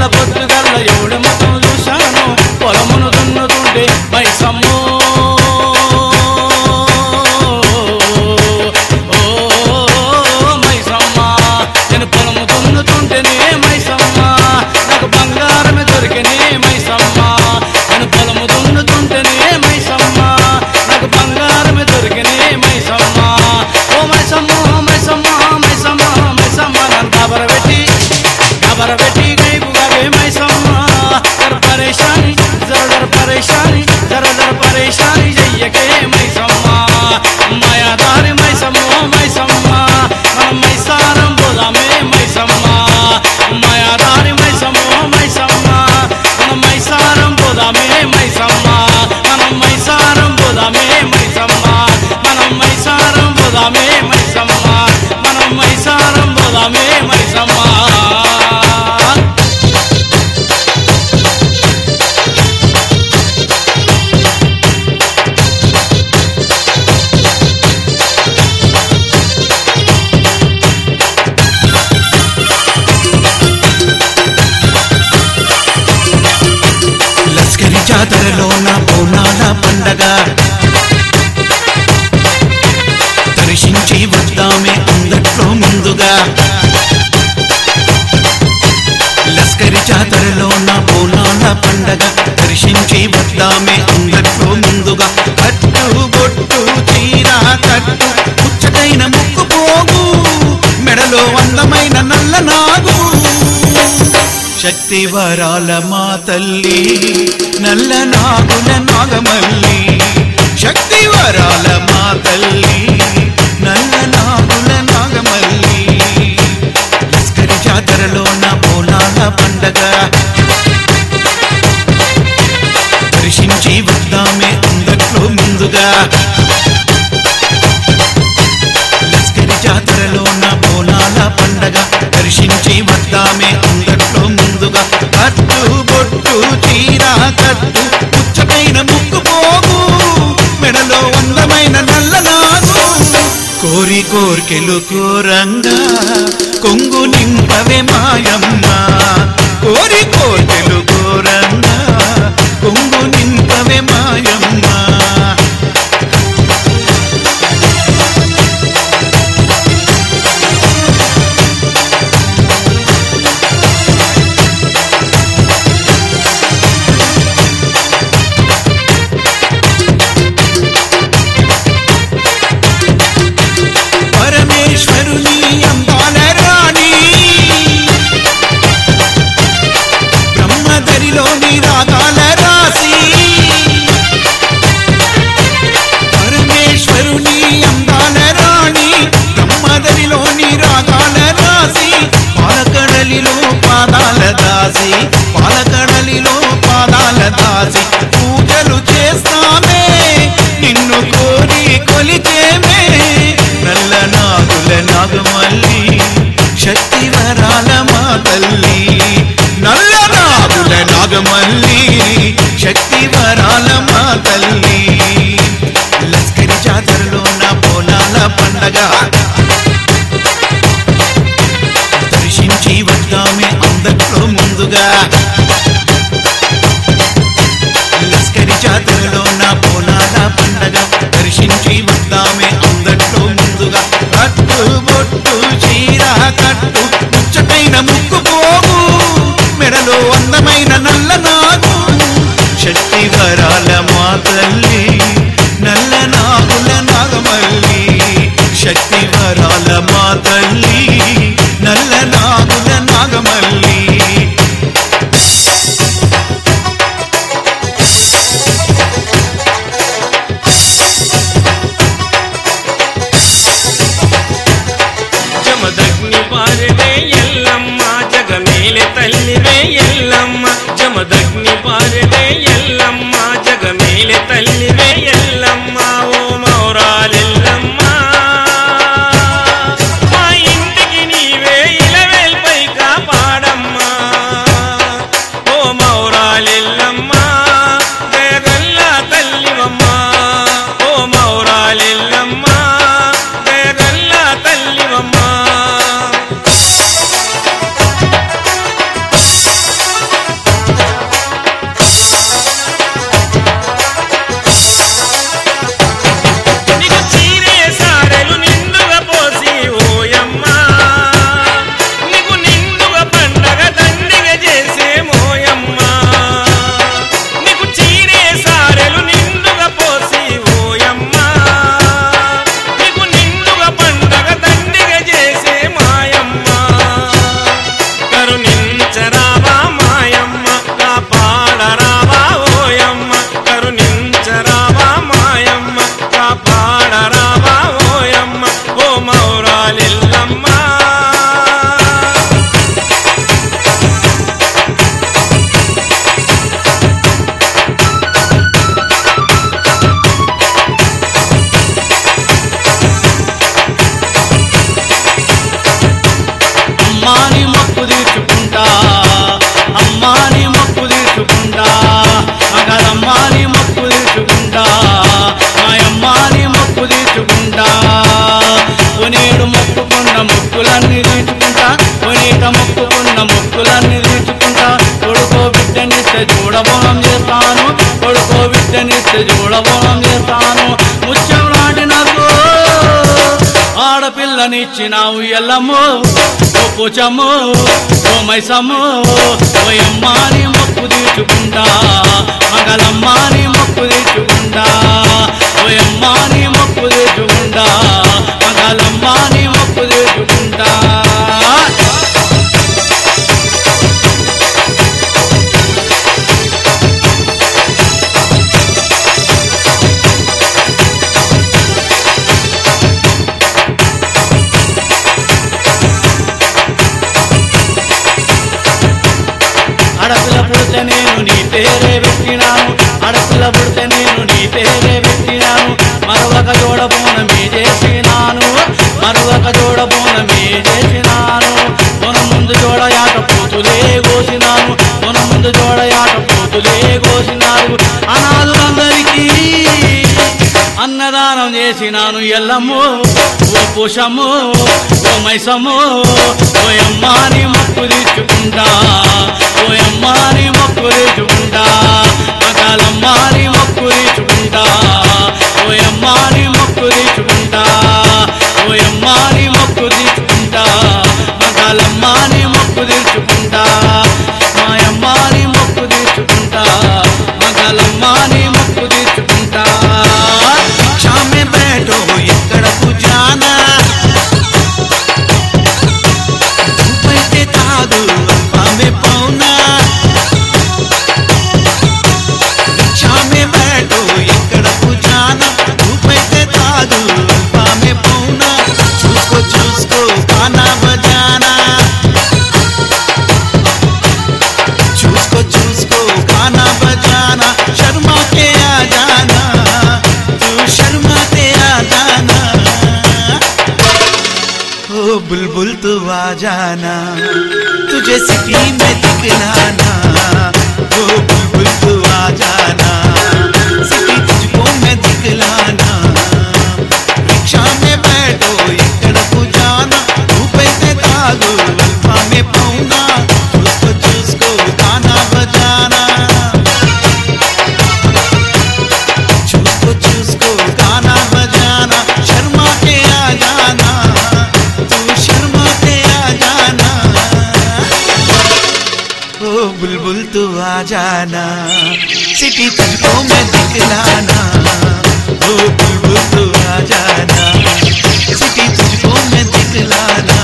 పొద్దుగల్ల ఎవడి ముఖం చూశాను పొలమును దున్నుతుంటే మైసమ్మో ఓ మైసమ్మ నేను పొలము దున్నుతుంటేనే మైసమ్మ నాకు బంగారమే దొరికినే మైసమ్మ నేను పొలము దున్నుతుంటేనే మైసమ్మ నాకు బంగారమే దొరికినే మైసమ్మ ఓ మైసమ్మ మైసమ్మ మైసమ్మ మైసమ్మ నన్ను కబరబెట్టి కబరబెట్టి గైపుగావే మైసమ్మ జర పరేషాని జర జర పరేషాని జర జర పరేషాని చెయ్యకే మైసమ్మ మాయాదారి మైసమ్మ మైసమ్మ మనం మైసారం పోదామే మైసమ్మ మాయాదారి మైసమ్మ మైసమ్మ మనం మైసారం పోదామే మైసమ్మ మనం మైసారం పోదామే మైసమ్మ మనం మైసారం పోదామే మైసమ్మ మనం మైసారం పోదామే మైసమ్మ లస్కరి జాతరలోన బోనాల పండగ దర్శించి వద్దామే అందట్లో ముందుగా లస్కరి జాతరలోన బోనాల పండగ దర్శించి వద్దామే అందట్లో ముందుగా కట్టు బొట్టు చీర కట్టు ముచ్చటైన ముక్కు పోగు మెడలో అందమైన నల్ల నాగు శక్తి వరాల మా తల్లి నల్ల నాగుల నాగమల్లి శక్తి వరాల మా తల్లి నల్ల నాగుల నాగమల్లి లస్కరి జాతరలో నా బోనాల పండగ దర్శించి వద్దామే అందట్లో ముందుగా లస్కరి జాతరలో నా బోనాల పండగ దర్శించి వద్దామే అందట్లో ముందుగా కట్టు బొట్టు చీర కట్టు పుచ్చటైన ముక్కు పోగు మెడలో అందమైన నల్ల నాగు కోరి కోర్కెలు కోరంగా కొంగు నింపవే మాయమ్మ కోరి కోర్కెలు కోరంగా కొంగు నింపవే మాయమ్మ పరమేశ్వరుని అందాల రాణి బ్రహ్మదరిలోని రాగాల రాసి పరమేశ్వరుని అందాల రాణి బ్రహ్మదరిలోని రాగాల రాసి పాలకడలిలో పాదాల దాసి పాలకడలిలో పాదాల దాసి పూజలు చేస్తామే నిన్ను కోరి కొలిచేమే నల్ల నాగుల నాగమల్లి శక్తి వరాల మా తల్లి నల్ల నాగుల నాగమల్లి శక్తి వరాల మా తల్లి లస్కరి జాతరలో నా బోనాల పండగ దర్శించి వద్దామే అందట్లో ముందుగా లస్కరి జాతరలో నా బోనాల పండగ దర్శించి వద్దామే అందట్లో ముందుగా కట్టు బొట్టు చీర కట్టు ముచ్చటైన ముక్కు పోగు మెడలో అందమైన నల్ల నాగు శక్తి వరాల మా తల్లి నల్ల నాగుల నాగమల్లి శక్తి వరాల మా తల్లి నల్ల నాగుల నాగమల్లి జమదగ్ని పారవే ఎల్లమ్మ వస్తే చూడబోనం చేస్తాను ముత్యం లాంటి నాకు ఆడపిల్లనిచ్చినావు ఎల్లమ్మో ఓ పూచమ్మో ఓ మైసమ్మో ఓ అమ్మాని మొక్కు తీర్చుకుంటా మగలమ్మాని మొక్కు తీర్చుకుంటా ఓ అమ్మాని మొక్కు తీర్చుకుంటా మగలమ్మాని మొక్కు తీర్చుకుంటా ఆడపిల్ల పుడితే నేను నీ పేరే పెట్టినాను ఆడపిల్ల పుడితే నేను నీ పేరే పెట్టినాను మరొక జోడబోనమే చేసినాను మరొక జోడబోనమే చేసినాను కొన ముందు జోడయాట పోతులే కోసినాను కొన ముందు జోడయాట పోతులే కోసినారు అనాథులందరికీ అన్నదానం చేసినాను ఎల్లమ్మో ఓ పుషము ఓ మైసము ఓ అమ్మాని మొక్కు తీర్చుకుంటా ఓ అమ్మాని మొక్కు తీర్చుకుంటా మగాలమ్మాని మొక్కు తీర్చుకుంటా ఓ అమ్మాని మొక్కు తీర్చుకుంటా ఓ అమ్మాని మొక్కు తీర్చుకుంటా మగాలమ్మాని మొక్కు తీర్చుకుంటా మా అమ్మాని మొక్కు తీర్చుకుంటా మగాలమ్మాని మొక్కు తీర్చుకుంటా రిక్షా మే बैठो ఎక్కడకు జానా ఊపైతే కాదు అల్పామే పౌనా రిక్షా మే बैठो ఎక్కడకు జానా ఊపైతే కాదు అల్పామే పౌనా చూసుకో చూసుకో గానా బజానా చూసుకో చూసుకో गाना बजाना शर्मा के आ जाना तू शर्मा के आ जाना ओ बुलबुल तू आ जाना तुझे सिटी में दिखलाना ओ बुलबुल तू आ जाना सिटी तुझको मैं दिखलाना रिक्शा में बैठो ఎక్కడకు जाना ఊపైతే కాదు అల్పామే పౌనా చూసుకో చూసుకో గానా బజానా చూసుకో చూసుకో గానా బజానా శర్మా के आ जाना तू शर्मा के आ जाना ओ बुलबुल तू आ जाना सिटी तुझको मैं दिखलाना ओ बुलबुल तू आ जाना सिटी तुझको मैं दिखलाना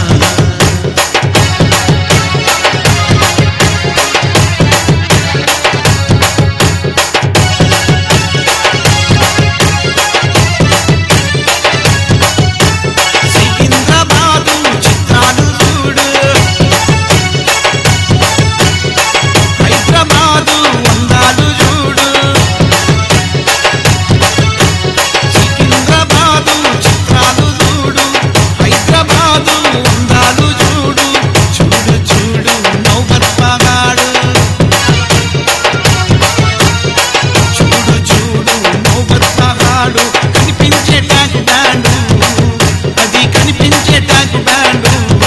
సికింద్రాబాదు చిత్రాలు చూడు హైదరాబాదు అందాలు చూడు సికింద్రాబాదు చిత్రాలు చూడు హైదరాబాదు అందాలు చూడు చూడు చూడు నౌబర్పగాడు చూడు చూడు నౌబర్పగాడు కనిపించే ట్యాంక్ బ్యాండు అది కనిపించే ట్యాంక్ బ్యాండు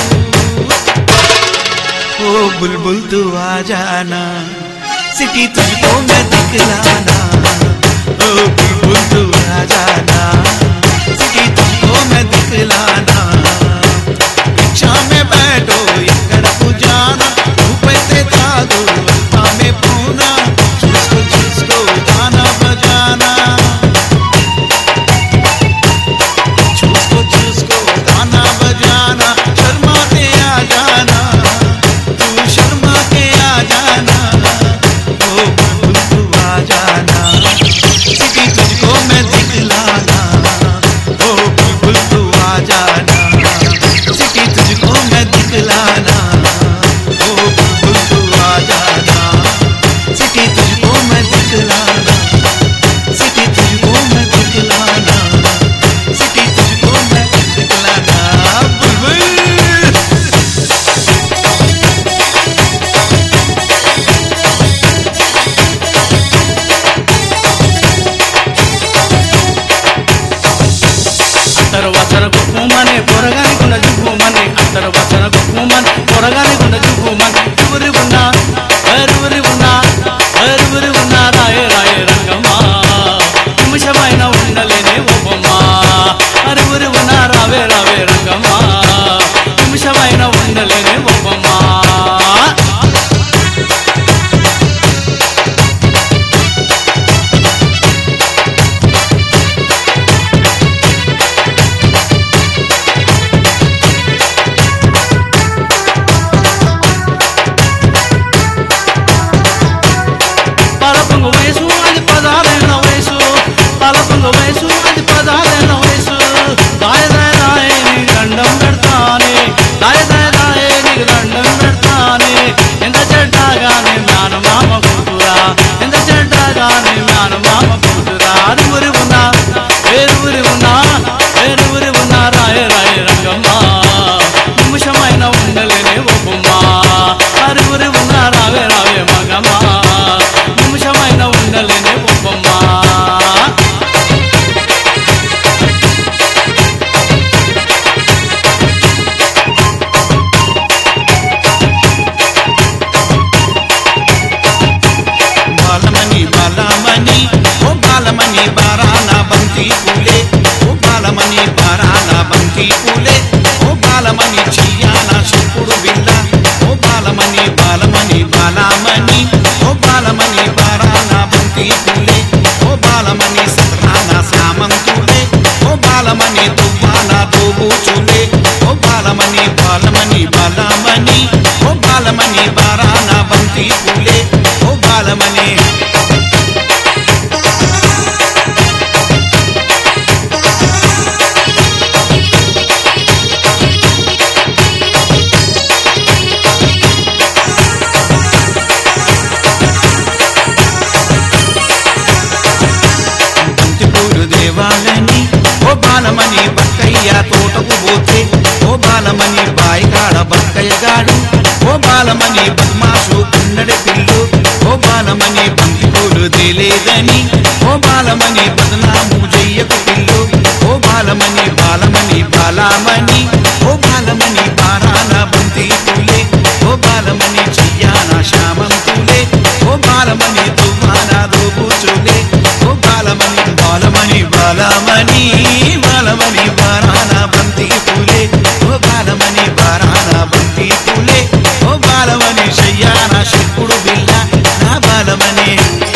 ओ बुलबुल तू आ जाना सिटी तुझको मैं दिखलाना ओ बुलबुल तू आ जाना सिटी तुझको मैं दिखलाना रिक्शा में बैठो ఎక్కడకు जाना ఊపైతే కాదు అల్పామే పూనా చూసుకో చూసుకో గానా బజానా చూసుకో చూసుకో गाना बजाना शर्मा के आ जाना तू शर्मा के आ जाना ओ बुलबुल तू आ जाना सिटी तुझको मैं दिखलाना ओ बुलबुल तू आ जाना सिटी तुझको मैं दिखलाना బొబ్బమ్మా అరువురు ఉన్న రావే రావే మగమ్మా నిమిషమైన ఉండలేనే బొబ్బమ్మా బాలమణి బాలమణి ఓ బాలమణి బారాన బంతి పూలే ఓ బాలమణి బారాన బంతి పూలే ఓ బాలమణి చెయ్యాన శివుడు బిల్ల ఓ బాలమణి బాలమణి బాలమణి ఓ బాలమణి బారాన బంతి పూలే ఓ బాలమణి సత్రాన సామంతులే ఓ బాలమణి తువ్వాన దోబూచులే ఓ బాలమణి బాలమణి బాలమణి ఓ బాలమణి బారాన బంతి పూలే ఓ బాలమణి బంతిపూలు దేవాలని ఓ బాలమణి బక్కయ్య తోటకు పోతే ఓ బాలమణి బాయికాడ బక్కయ్య గాడు ఓ బాలమణి బద్మాసు కున్నడి పిల్లు ఓ బాలమణి బంతిపూలు తేలేదని ఓ బాలమణి బదనాము చెయ్యకు పిల్లు ఓ బాలమణి బాలమణి బాలమణి ఓ బాలమణి బారాన బంతి పూలే ఓ బాలమణి చెయ్యాన శ్యామంతులే ఓ బాలమణి తుమ్మాన దోబూచులే ఓ బాలమణి బాలమణి బాలమణి బాలమణి బారాన బంతి పూలే ఓ బాలమణి బారాన బంతి పూలే ఓ బాలమణి శయ్యాన శివుడు బిల్ల నా బాలమణి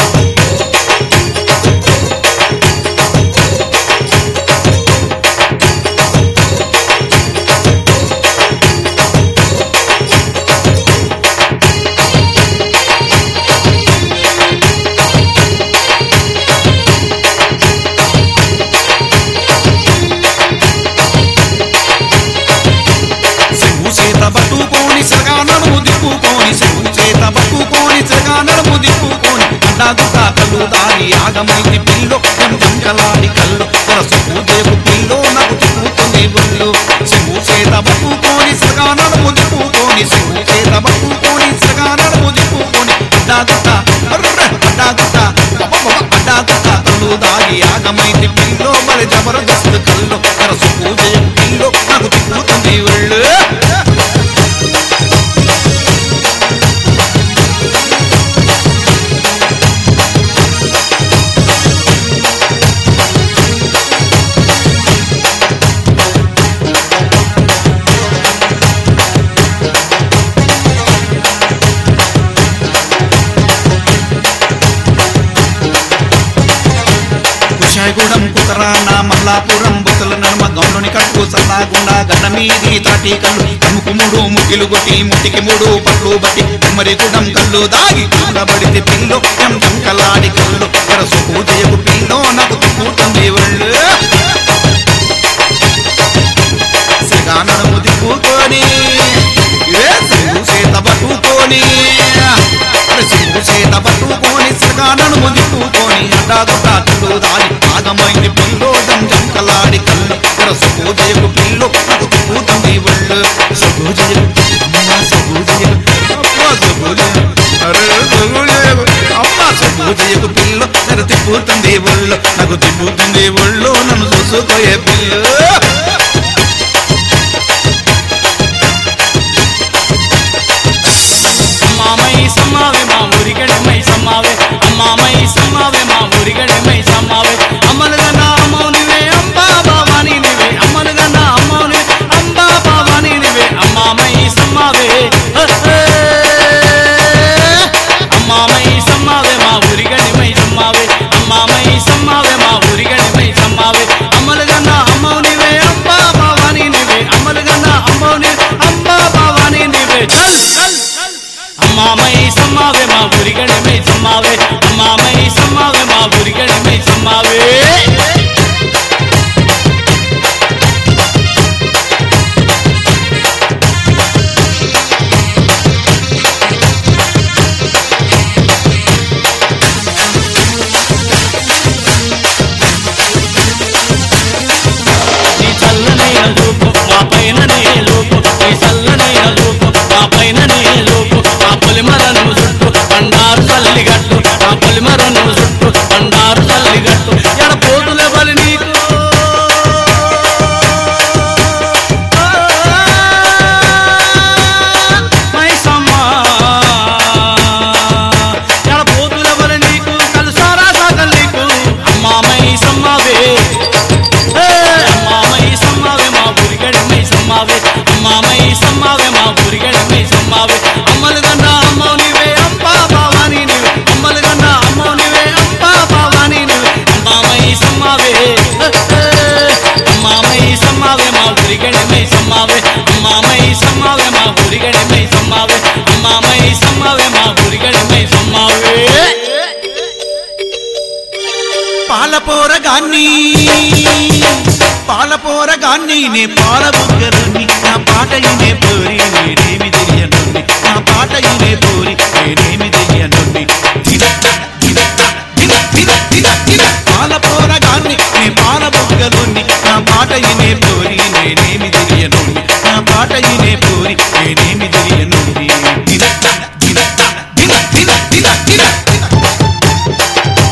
సెవు చేత పట్టుకోని సగా నడుము దిప్పుకోని సెవు చేత పట్టుకోని సగా నడుము దిప్పుకోని అండాగుట కళ్ళు దారి ఆగమైంది పిల్లో కంకలాడి కళ్ళు కొరసపు దేవు పిల్లో నాకు తిప్పుతుంది ఒళ్ళు సెవు చేత పట్టుకోని సగా నడుము దిప్పుకోని సెవు చేత పట్టుకోని సగా నడుము దిప్పుకోని అండాగుట అర్రె అండాగుట అండాగుట కళ్ళు దారి ఆగమైంది పిల్లో మరి జబర్దస్త్ కళ్ళు కొరసపు దేవు పిల్లో నాకు తిప్పుతుంది ఒళ్ళు కుషాయగూడెం కుతరాన మల్లాపురం బుతుల నడుమ గౌరుని కట్టు సల్లాగుండ గడ్డ మీది తాటి కళ్ళు తముకు మూడు ముగ్గులు కొట్టి ముట్టికి మూడు పట్లు బట్టి కుమ్మరిగూడెం కళ్ళు దాగి కూడబడితే పిల్లు ఎం దంకలాడి కళ్ళు ఎరసు పూజయకు పిల్లో నాకు తిప్పుతుంది ఒళ్ళు శ్రీగానము దిక్కుకొని ఏ సింగు చేత పట్టుకొని సింగు చేత పట్టుకొని శ్రీగానము దిక్కుకొని అడ్డాగుట్ట కళ్ళు దాని ఆగమైంది పిల్లో జంకలాడి కళ్ళు ఇక్కడ సుభోజయకు పిల్లు నాకు తిప్పుతుంది ఒళ్ళు సుభోజయకు అమ్మ సుభోజయకు అమ్మ సుభోజయకు అరే సుభోజయకు అమ్మ సుభోజయకు పిల్లు నాకు తిప్పుతుంది ఒళ్ళు నాకు తిప్పుతుంది ఒళ్ళు నన్ను చూసుకోయే పిల్లు అమ్మామై సమ్మావే మా ఊరిగడమై సమ్మావే అమ్మామై సమ్మావే మా ఊరిగడమై సమ్మావే అమ్మలుగన్నా అమ్మౌనివే అంబా బావాని నివే అమ్మలుగన్నా అమ్మౌని అంబా బావాని నివే అమ్మామై సమ్మావే హ, హ. అమ్మామై సమ్మావే మా ఊరిగడమై సమ్మావే అమ్మామై సమ్మావే మా ఊరిగడమై సమ్మావే అమ్మలుగన్నా అమ్మౌనివే అంబా బావాని నివే అమ్మలుగన్నా అమ్మౌని అంబా బావాని నివే చల్ చల్ అమ్మామై సమ్మావే మా ఊరిగడమై సమ్మావే అమ్మామై సమ్మావే మా ఊరిగడమై సమ్మావే నీ చల్లనైన రూపు మా పైన నీ రూపు నీ చల్లనైన రూపు మా పైన మై సమ్మవే మా ఊరిగడి మై సమ్మావే పాలపోరగాన్ని పాలపోరగాన్ని నే పాల బుగ్గరుని నా పాట ఇనే పోరి నేనేమి తెలియనుండి నా పాట ఇనే పోరి నేనేమి తెలియనుండి దినక్క, దినక్క, దిన, దిన, దిన, దిన. పాలపోరగాన్ని నే పాల బుగ్గరుని నా పాట ఇనే పోరి నేనేమి తెలియనుండి నా పాట ఇనే పోరి నేనేమి తెలియనుండి దినక్క, దినక్క, దిన, దిన, దిన, దిన, దిన.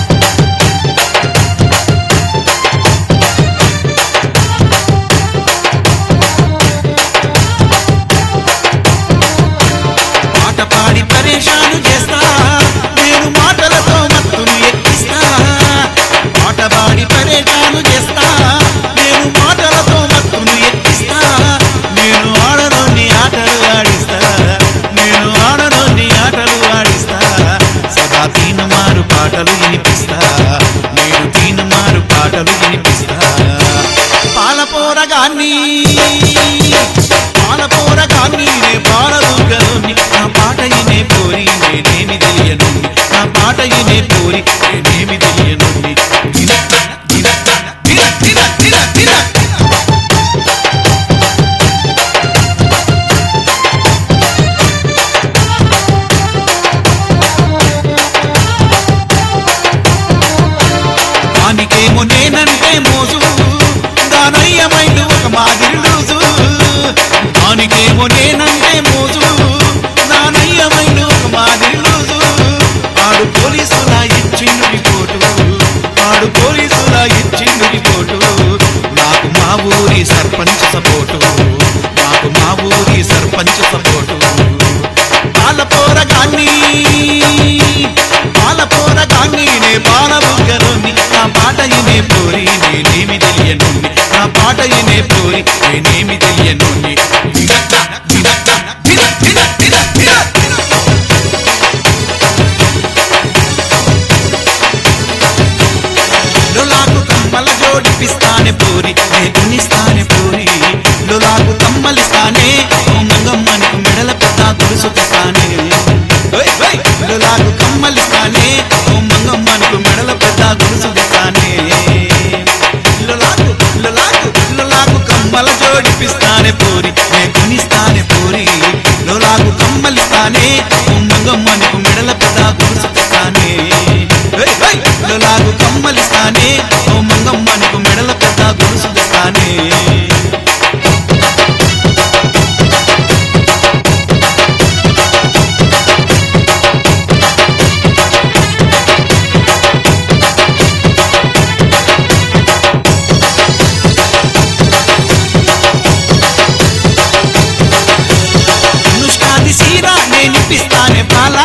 పాట పాడి పరేషాను చేస్తా నేను మాటలతో మత్తును ఎక్కిస్తా పాట పాడి పరేషాను చేస్తా నేను మాటలతో మత్తును ఎక్కిస్తా నేను ఆడనోని ఆటలు ఆడిస్తా నేను ఆడనోని ఆటలు ఆడిస్తా సదా తీనమారు పాటలు వినిపిస్తా నేను తీనమారు పాటలు వినిపిస్తా పాలపోరగాన్ని పాలపోరగాన్ని నే పాలదుర్గలోని నా పాట ఇనే పోరి నేనేమి తెలియనుంది నా పాట ఇనే పోరి నేనేమి తెలియనుంది దిన, దిన, దిన, దిన, దిన, దిన. దానికేమో నేనంటే మోజు దానయ్యమైండు ఒక మాదిరి లూజు దానికేమో నేనంటే మోజు దానయ్యమైండు ఒక మాదిరి లూజు ఆడు పోలీసుల ఇచ్చిండు రిపోర్టు ఆడు పోలీసుల ఇచ్చిండు రిపోర్టు నాకు మా ఊరి సర్పంచ్ సపోర్టు నాకు మా ఊరి సర్పంచ్ సపోర్టు పాలపోరగాన్ని పాలపోరగాన్ని నే బాలబుగ్గరుని నా పాట ఇనే పోరి నేనేమి తెలియనుండి నా పాట ఇనే పోరి నేనేమి తెలియనుండి దినక్క, దినక్క, దిన, దిన, దిన, దిన, దిన. లొలాకు కమ్మల జోడిపిస్తానే పూరి నే గునిస్తానే పూరి లొలాకు కమ్మలిస్తానే ఓ మంగమ్మనికి మెడల పెద్ద గురుసుకుతానే లొలాకు కమ్మలిస్తానే ఓ మంగమ్మనికి మెడల పెద్ద గురుసుకుతానే లొలాకు లొలాకు లొలాకు కమ్మల జోడిపిస్తానే పూరి నే గునిస్తానే పూరి లొలాకు కమ్మలిస్తానే ఓ మంగమ్మనికి మెడల పెద్ద గురుసుకుతానే లొలాకు కమ్మలిస్తానే ఓ మంగమ్మనికి మెడల పెద్ద గురుసుకుతానే అనుష్కాది సీరా నేనిపిస్తానే పాలా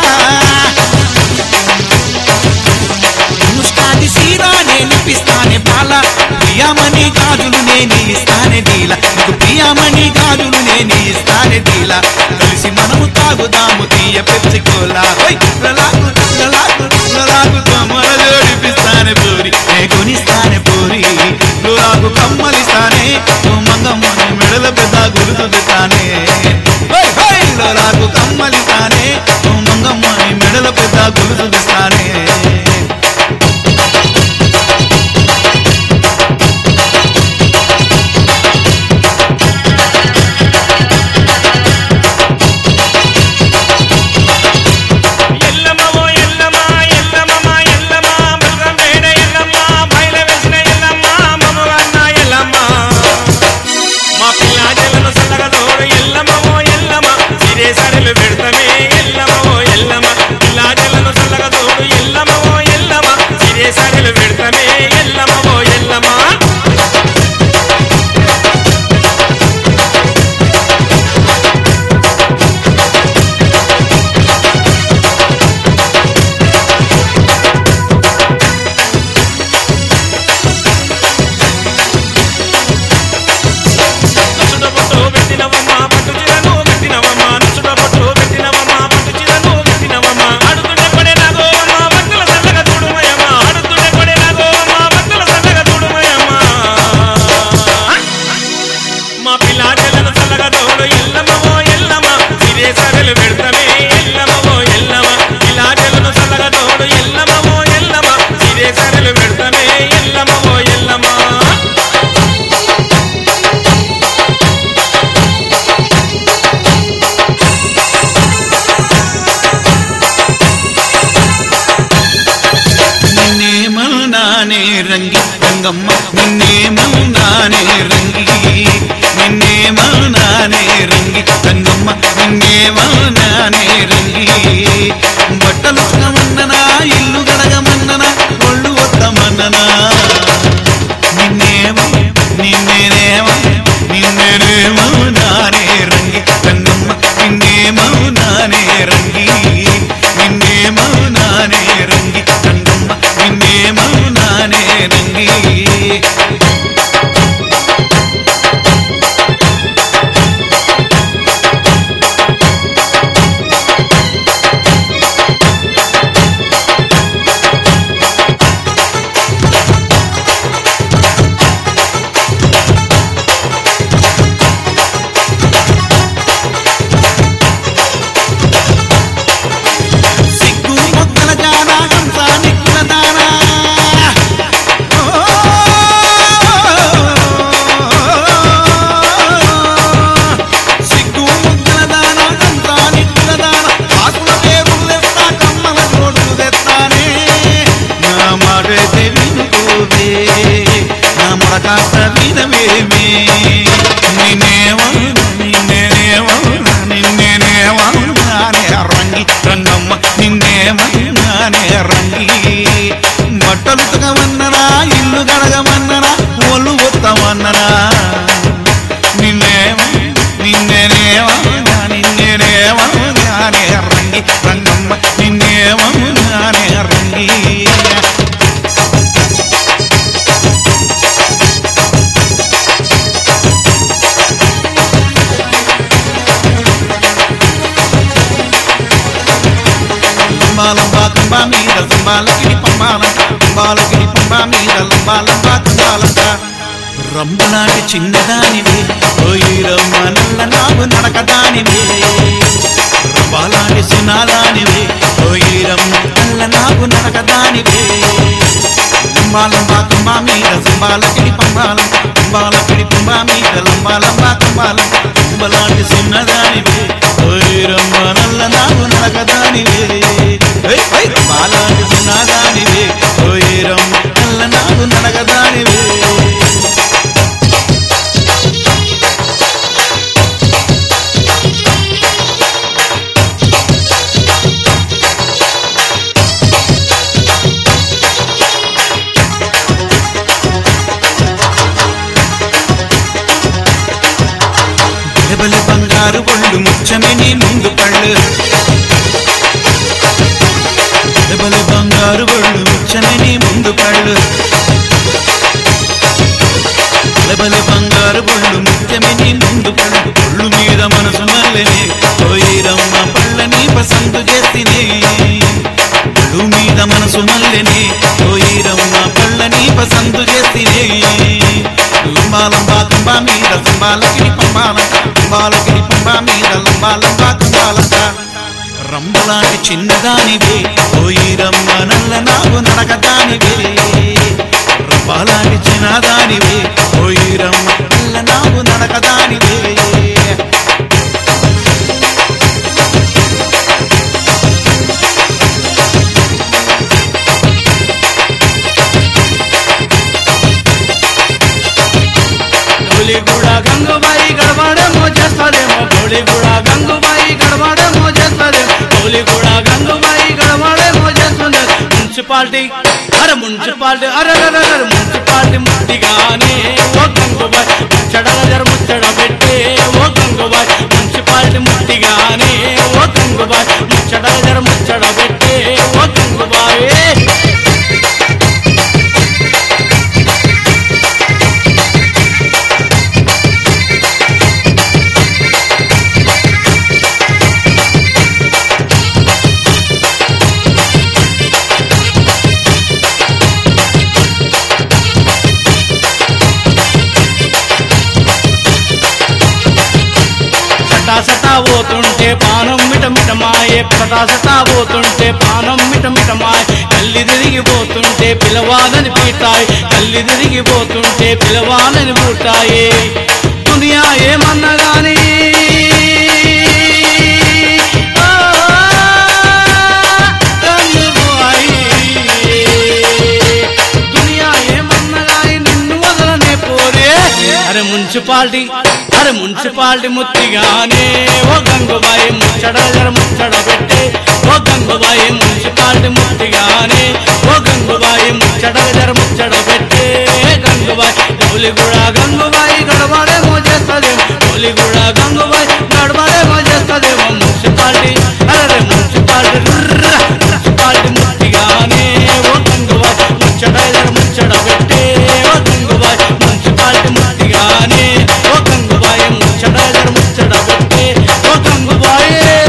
అనుష్కాది సీరా నేనిపిస్తానే పాలా ప్రియామణి గాజులు నేను ఇస్తానే డీలా నీకు ప్రియామణి గాజులు నేను ఇస్తానే డీలా కలిసి మనము తాగుదాము తీయ పెంచుకోలా లలాకు లలాకు లలాకు కమ్మల జోడిపిస్తానే పూరి నే కొనిస్తానే పూరి లలాకు కమ్మలిస్తానే ఓ మంగమ్మని మెడల పెద్ద గురుతుతానే లలాకు కమ్మలిస్తానే ఓ మంగమ్మని మెడల పెద్ద గురుతుతానే ఎల్లమ్మ మౌనానే రంగి రంగమ్మ నిన్నే మౌనానే రంగి నిన్నే మౌనానే రంగి రంగమ్మ నిన్నే మౌనానే రంగి బట్టలు ఉతకమన్ననా ఇల్లు గడగమన్ననా ఒళ్ళు వద్దమన్ననా నిన్నేమో నిన్నేనేమో నిన్నేనేమో నానే రంగి రంగమ్మ నిన్నేమో నానే రంగి నిన్నేమో నానే రంగి రంగమ్మ నిన్నేమో నానే రంగి సిగ్గు మొక్కల జానా హంసాని కులదానా సిగ్గు మొక్కల దానా హంసాని కులదానా ఆకుల పేరులు తెస్తా కమ్మల జోడులు తెస్తానే నా మాటైతే వినుకోవే నా మాట కాస్త వినవేమే నిన్నేమో నిన్నేమో నిన్నేమో నానే రంగి రంగమ్మ నిన్నేమో నానే రంగి బట్టలు ఉతకమన్ననా ఇల్లు గడగమన్ననా ఒళ్ళు ఉత్తమన్ననా నిన్నేమో నిన్నేనేమో నిన్నేనేమో నానే రంగి రంగమ్మ నిన్నేమో నానే రంగి లంబాలంబా తుంబా మీద తుంబాలకిడి పంబాలంట తుంబాలకిడి పంబా మీద లంబాలంబా తుంబాలంట రంబులాంటి చిన్నదానివే ఓయి రమ్మ నల్ల నాగు నడకదానివే రంబాలాంటి సినాదానివే ఓయి రమ్మ నల్ల నాగు నడకదానివే లంబాలంబా తుంబా మీద తుంబాలకిడి పంబాలంట తుంబాలకిడి పంబా మీద లంబాలంబా తుంబాలంట తుంబలాంటి చిన్నదానివే ఓయి రమ్మ నల్ల నాగు నడకదానివే ఏయ్, ఏయ్, రంబాలాంటి చిన్నదానివే ఓయి రమ్మ నల్ల నాగు నడకదానివే బెలబెల బంగారు ఒళ్ళు ముచ్చమే నీ ముందు పళ్ళు బెలబెల బంగారు ఒళ్ళు ముచ్చమే నీ ముందు పళ్ళు బెలబెల బంగారు ఒళ్ళు ముచ్చమే నీ ముందు పళ్ళు ఒళ్ళు మీద మనసు మల్లెనే పోయిరమ్మ పళ్ళని పసందు చేసినే ఒళ్ళు మీద మనసు మల్లెనే పోయిరమ్మ పళ్ళని పసందు చేసినే లంబాలంబా తుంబా మీద తుంబాలకిడి పంబాలంట తుంబాలకిడి పంబా మీద లంబాలంబా తుంబాలంట రంబలాంటి చిన్నదానివే పోయి రమ్మ నల్ల నాగు నడకదానివే రంబలాంటి చిన్నదానివే పోయి రమ్మ నల్ల నాగు నడకదానివే గౌలిగూడ గంగుబాయి గడవాడేమో చేస్తాదేమో గౌలిగూడ గంగుబాయి గడవాడేమో చేస్తాదేమో గౌలిగూడ గంగుబాయి గడవాడేమో చేస్తుంది మున్సిపాలిటీ అరే మున్సిపాలిటీ అరే అరే అరే మున్సిపాలిటీ ముట్టిగానే ఓ గంగుబాయి ముచ్చడల జర ముచ్చడ పెట్టే ఓ గంగుబాయి మున్సిపాలిటీ ముట్టిగానే ఓ గంగుబాయి ముచ్చడల జర ముచ్చడ పెట్టే ఓ గంగుబాయి సటా సటా పోతుంటే పానం మిట మిటమాయే సటా సటా పోతుంటే పానం మిట మిటమాయే కల్లి తిరిగిపోతుంటే పిలవాలని పీటాయి కల్లి తిరిగిపోతుంటే పిలవాలని పూటాయి దునియా ఏమన్నా గానీ ఆ, కన్నుబాయి. దునియా మున్సిపాలిటీ అరే మున్సిపాలిటీ ముత్తిగానే ఓ గంగుబాయి ముచ్చడ జర ముచ్చడ పెట్టే ఓ గంగుబాయి మున్సిపాలిటీ ముత్తిగానే ఓ గంగుబాయి ముచ్చడ జర ముచ్చడ పెట్టే గంగుబాయి డోలి కూడా గంగుబాయి గడబడేమో చేస్తదేమో డోలి కూడా గంగుబాయి గడబడేమో చేస్తదేమో మున్సిపాలిటీ అరే మున్సిపాలిటీ రుర్ర, మున్సిపాలిటీ ముత్తిగానే ఓ గంగుబాయి ముచ్చడ జర ముచ్చడ పెట్టే ఓ గంగుబాయి మున్సిపాలిటీ ముత్తిగానే ఓ గంగుబాయి ముచ్చడ జర ముచ్చడ పెట్టే ఓ గంగుబాయి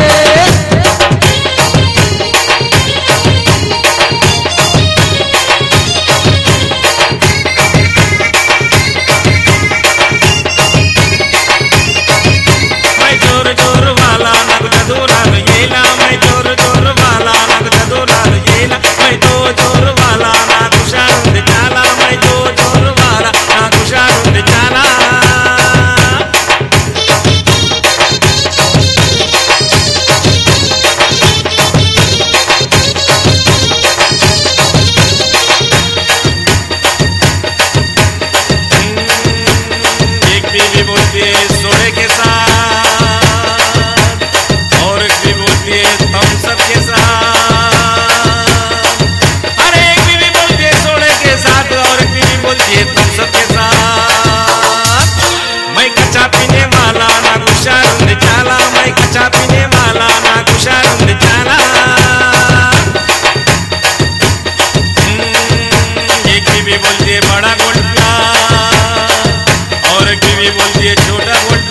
మై జోరు జోరు వాలా నాకు చదువురాలు ఏలా మై జోరు జోరు వాలా నాకు చదువురాలు ఏలా మై తో జోరు వాలా నాకు హుషారుంది చాలా మై తో జోరు వాలా నాకు హుషారుంది చాలా एक बीवी बोलती है सोने के साथ और एक बीवी बोलती है थम्स अप के साथ अरे एक बीवी बोलती है सोने के साथ और एक बीवी बोलती है थम्स अप के साथ मैं कच्चा पीने वाला ना कुशारुंद चाला मैं कच्चा पीने वाला ना कुशारुंद चाला एक बीवी बोलती है बड़ा गोल्ड और एक बीवी बोलती है छोटा गोल्ड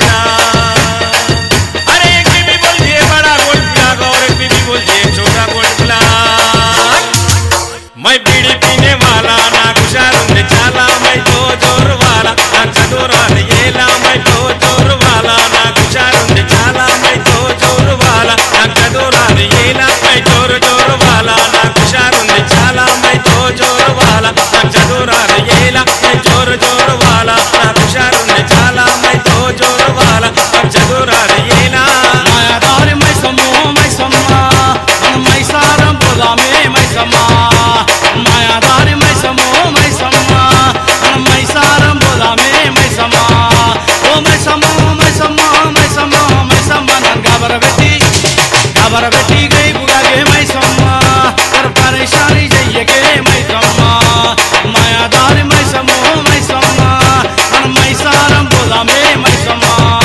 अरे एक बीवी बोलती है बड़ा गोल्ड ब्लाक और एक बीवी बोलती है छोटा गोल्ड ब्लाक मैं बीड़ी पीने वाला ना कुशारुंद चाला मैं तो जोर वाला ना चतुरान येला मैं तो जोर वाला ना कुशारुंद चाला मैं तो जोर वाला ना चतुरान येला मैं जोर जोर वाला ना कुशारुंद चाला मैं तो जोर वाला ना चतुरान येला मैं जोर जोर वाला ना कुशारुंद चाला मैं तो जोर वाला ना चतुरान येला మాయాదారి మైసమ్మో మైసమ్మ మన మైసారం పొదామే మైసమ్మ మాయాదారి మైసమ్మో మైసమ్మ మన మైసారం పొదామే మైసమ్మ ఓ మైసమ్మో మైసమ్మ మైసమ్మ మైసమ్మ నన్ను గబరబెట్టి గబరబెట్టి గైపుగాగే మైసమ్మ కర పరేషాని చెయ్యకే మైసమ్మ మాయాదారి మైసమ్మో మైసమ్మ మన మైసారం పొదామే మైసమ్మ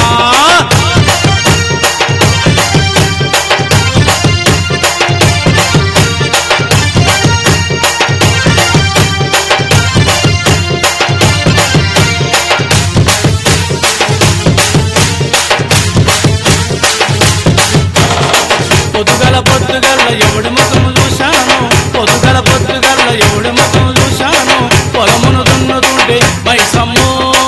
పొద్దుగల పొద్దుగల ఎవడి ముఖము చూశాను పొద్దుగల పొద్దుగల ఎవడి ముఖము చూశాను పొలమును దున్నుతుంటే మైసమ్మో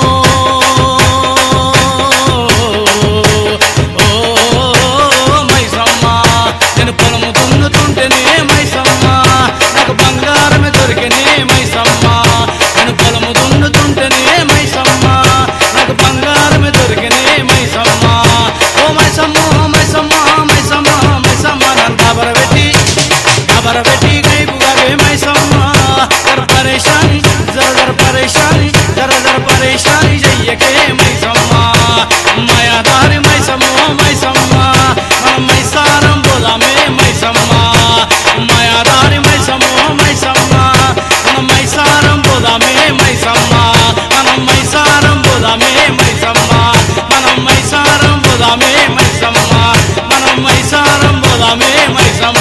ఓ మైసమ్మ నేను పొలము దున్నుతుంటేనే మైసమ్మ నాకు బంగారమే దొరికినే మైసమ్మ నేను పొలము దున్నుతుంటేనే మైసమ్మ నాకు బంగారమే దొరికినే మైసమ్మ ఓ మైసమ్మ మైసమ్మ మైసమ్మ మైసమ్మ నన్ను కబరబెట్టి కబరబెట్టి గైపుగాగే మైసమ్మ జర పరేషాని జర జర పరేషాని జర జర పరేషాని చెయ్యకే మైసమ్మ మాయాదారి మైసమ్మ మైసమ్మ మన మైసారం పోదామే మైసమ్మ మాయాదారి మైసమ్మ మైసమ్మ మన మైసారం పోదామే మైసమ్మ మనం మైసారం పోదామే మైసమ్మ మనం మైసారం పోదామే మైసమ్మ మనం మైసారం పోదామే మైసమ్మ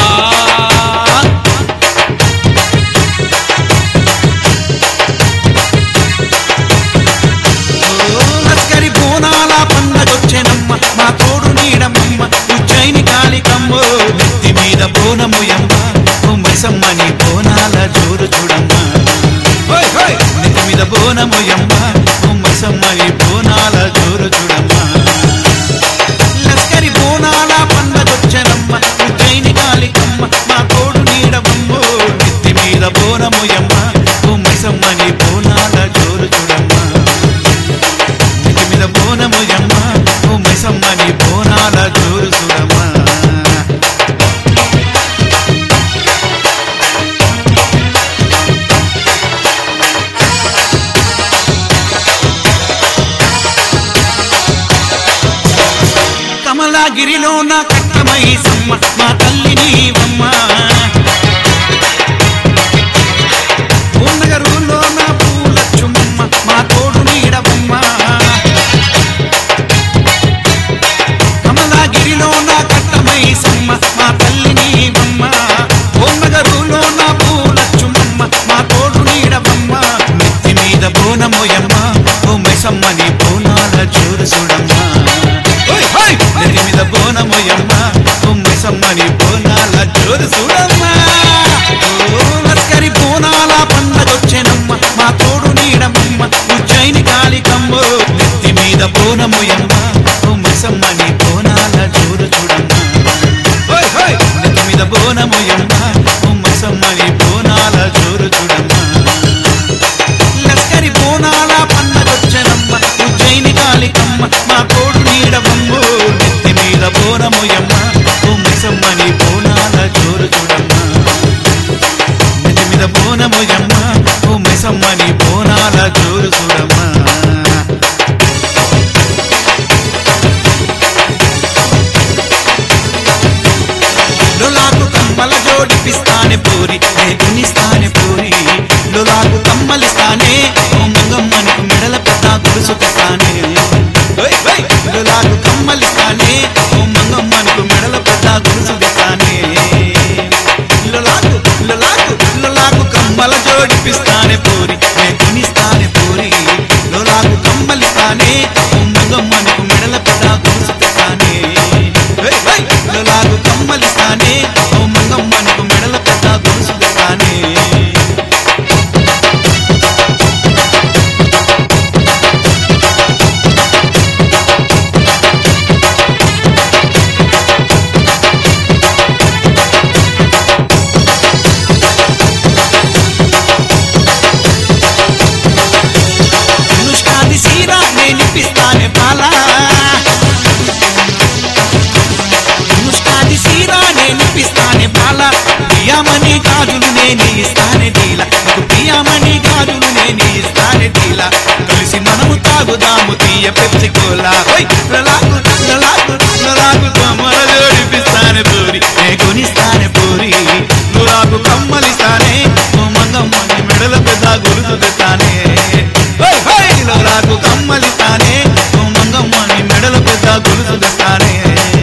లస్కరి బోనాల పండగొచ్చెనమ్మ మా తోడు నీడమమ్మ ఉజ్జయిని కాళికమ్మ నెత్తి మీద బోనముయమ్మ ఓ మైసమ్మని బోనాల జోరు చూడమ్మ హోయ్ హోయ్ నెత్తి మీద బోనముయమ్మ ఓ మైసమ్మని బోనాల జోరు చూడమ్మ లస్కరి బోనాల పండగొచ్చెనమ్మ ఉజ్జయిని కాళికమ్మ మా తోడు నీడమమ్మ నెత్తి మీద బోనముయమ్మ ఓ మైసమ్మని బోనాల జోరు చూడమ్మ నెత్తి మీద బోనము యమ్మ ఓ మైసమ్మని బోనాల జోరు సురమ్మ బోనాల జోరు చూడమ్మా ఓ లస్కరి బోనాల పండగొచ్చెనమ్మ మా తోడు నీడమమ్మ ఉజ్జయిని కాళికమ్మ నెత్తి మీద బోనముయమ్మ ఓ మిసమ్మని బోనాల జోరు చూడమ్మా హోయ్ హోయ్ నెత్తి మీద బోనముయమ్మ ఓ మిసమ్మని బోనాల జోరు చూడమ్మా లస్కరి బోనాల పండగొచ్చెనమ్మ ఉజ్జయిని కాళికమ్మ మా తోడు నీడమమ్మ నెత్తి మీద బోనముయమ్మ ఓ మిసమ్మని బోనాల జోరు చూడమ్మా నెత్తి మీద బోనముయమ్మ ఓ మిసమ్మని బోనాల జోరు చూడమ్మా లొలాకు కమ్మల జోడిపిస్తానే పూరి నే గునిస్తానే పూరి లొలాకు కమ్మలిస్తానే ఓ మంగమ్మనికి మెడల పెద్ద గురుసుకొస్తానే ఓయ్ ఓయ్ లొలాకు కమ్మలిస్తానే ఓ మంగమ్మనికి మెడల పెద్ద గురుసుకొస్తానే లొలాకు లొలాకు లొలాకు కమ్మల జోడిపిస్తానే పూరి నే గునిస్తానే పూరి లొలాకు కమ్మలిస్తానే ఓ మంగమ్మనికి మెడల పెద్ద గురుసుకొస్తానే ఓయ్ ఓయ్ లొలాకు కమ్మలిస్తానే ఓ మంగమ్మనికి మెడల పెద్ద గురుసుకొస్తానే అనుష్కాది సీరా నేనిపిస్తానే బాలా అనుష్కాది సీరా నేనిపిస్తానే బాలా ప్రియామణి గాజులు నేను ఇస్తానే డీలా నీకు ప్రియామణి గాజులు నేను ఇస్తానే డీలా కలిసి మనము తాగుదాము తీయ పెప్సి కోలా ఓయ్ లలాకు లలాకు లలాకు కమ్మల జోడిపిస్తానే పూరి నే కొనిస్తానే పూరి లలాకు కమ్మలిస్తానే ఓ మంగమ్మని మెడల పెద్ద గురుతు తెస్తానే ఓయ్ ఓయ్ లలాకు కమ్మలిస్తానే ఓ మంగమ్మని మెడల పెద్ద గురుతు తెస్తానే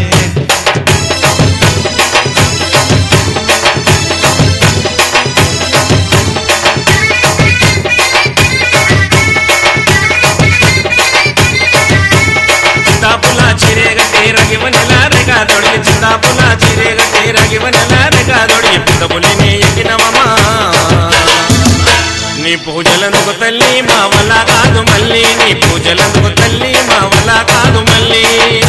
ಚಿತ್ತಾಪುಲ ಚಿರೆಗಟ್ಟೆ ರಗಿವನೆಲ ರೆಗಾದೊಡಗಿ ಚಿತ್ತಾಪುಲ ಚಿರೆಗಟ್ಟೆ ರಗಿವನೆಲ ರೆಗಾದೊಡಗಿ పుట్టబులిని ఎక్కినవమా నీ పూజలందుకు తల్లి మా వల్ల కాదు మళ్ళీ నీ పూజలందుకు తల్లి మా వల్ల కాదు మళ్ళీ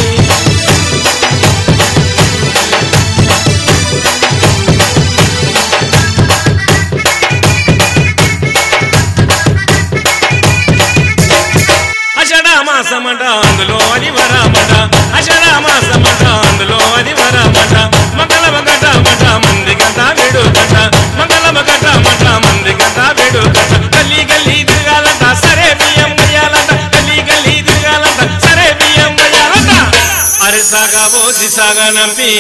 అషడామాసమట అందులో అది వరమట అషడామాసమట అందులో అది వరమట మంగళ మగట మట మంది గట విడు గట మంగళ మగట మట మంది గట విడు గట గల్లీ గల్లీ తిరగాలట సరే బియ్యం వేయాలట గల్లీ గల్లీ తిరగాలట సరే బియ్యం వేయాలట అరే సాగా పోసి సాగా నంపి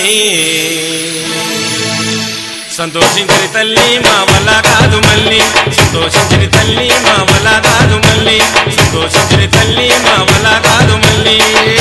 సంతోషించని తల్లి మా వల్ల కాదు మళ్ళీ సంతోషించని తల్లి మా వల్ల కాదు మళ్ళీ సంతోషించని తల్లి మా వల్ల కాదు మళ్ళీ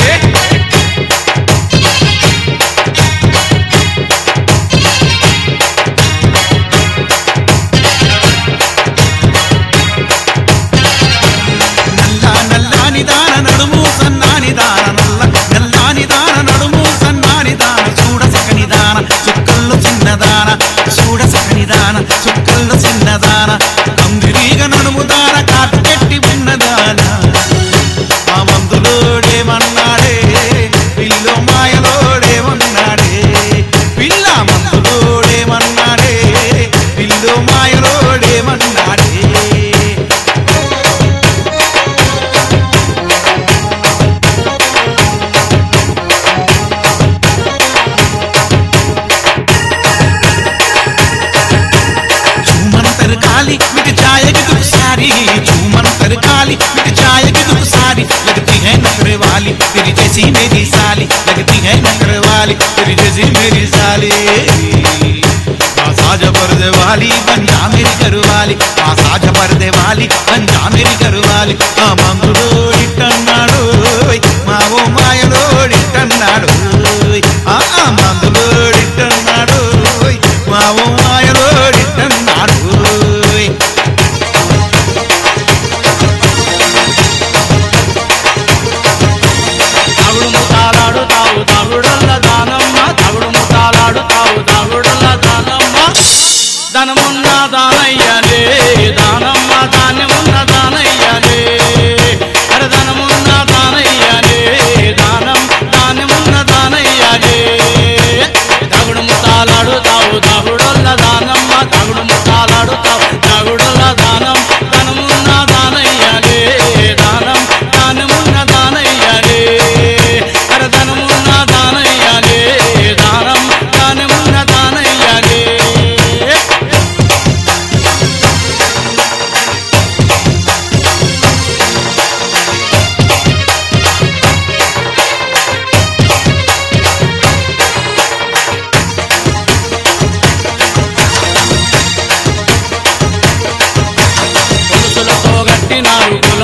నల్ల నల్లాని దాన నడుము సన్నాని దాన నల్ల నల్లాని దాన నడుము సన్నాని దాన చూడ సకని దాన చుక్కల్లో చిన్నదాన చూడ సకని దాన చుక్కల్లో చిన్నదాన కందిరీగ నడుము దాన కాటు పెట్టి ఉన్నదాన ఆ మందులోడేమన్నాడే పిల్లో మాయలోడేమన్నాడే పిల్ల మందులోడేమన్నాడే పిల్లో మాయలోడేమన్నాడే झूमन काली मिट जाएगी तू सारी झूमन काली मिट जाएगी तू सारी लगती है नखरे वाली तेरी जैसी मेरी साली लगती है नखरे वाली तेरी जैसी मेरी साली आसाज पर्दे वाली बन जा मेरी घरवाली आसाज पर्दे वाली बन जा मेरी घरवाली ఆ మందులోడిట్టన్నాడు మావో మాయలోడిట్టన్నాడు ఆ మందులోడిట్టన్నాడు మావో మాయలోడిట్టన్నాడు తగుడు ముతాలాడు తావు తగుడల్ల దానమ్మ తగుడు ముతాలాడు తావు తగుడు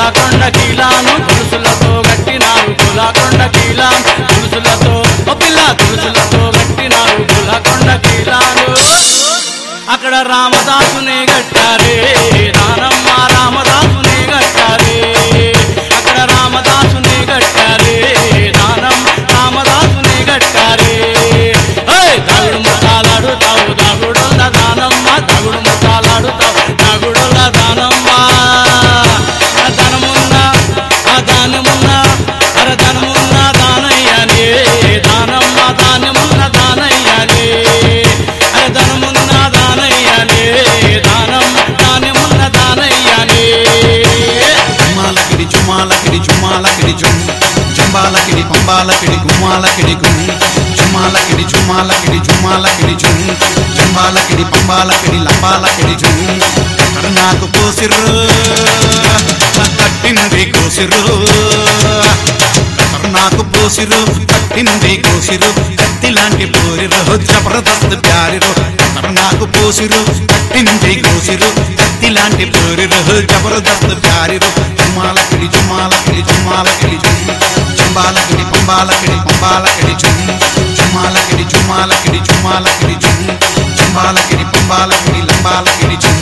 గులాకొండ కీలాను తులుసులతో గట్టినారు గులాకొండ కీలాం తులుసులతో ఓ పిల్ల తులుసులతో గట్టినారు గులాకొండ కీలాను అక్కడ రామదాసునే గట్టారే నానమ్మ రామదాసునే గట్టారే అక్కడ రామదాసునే గట్టారే నానమ్మ రామదాసునే గట్టారే ఏయ్! దాగుడు ముఖాలాడుతావు దాగుడున్న దానమ్మ దాగుడు ముఖాలాడుతావు దాగుడున్న దానమ్మ ఆ ధనమున్న ఆ దానమున్న అర ధనమున్న దానయ్యాలే దానమ్మ దానమున్న దానయ్యాలే అర ధనమున్న దానయ్యాలే దానం దానమున్న దానయ్యాలే జుమాలకిడి జుమాలకిడి జుమాలకిడి జుమ్ జంబాలకిడి పంబాలకిడి గుమ్మాలకిడి గుమ్ జుమాలకిడి జుమాలకిడి జుమాలకిడి జుమ్ జంబాలకిడి పంబాలకిడి లంబాలకిడి జుమ్ నాకు పోసిర్రు కట్టింది కోసిర్రు నాకు పోసిరు కట్టింది కోసిరు కత్తి లాంటి పోరిరు జబర్దస్త్ ప్యారిరు నాకు పోసిరు కట్టింది కోసిరు కత్తి లాంటి పోరిరు జబర్దస్త్ ప్యారిరు జుమాలకిడి జుమాలకిడి జుమాలకిడి జుమ్ జంబాలకిడి పంబాలకిడి పంబాలకిడి జుమ్ జుమాలకిడి జుమాలకిడి జుమాలకిడి జుమ్ జంబాలకిడి పంబాలకిడి లంబాలకిడి జుమ్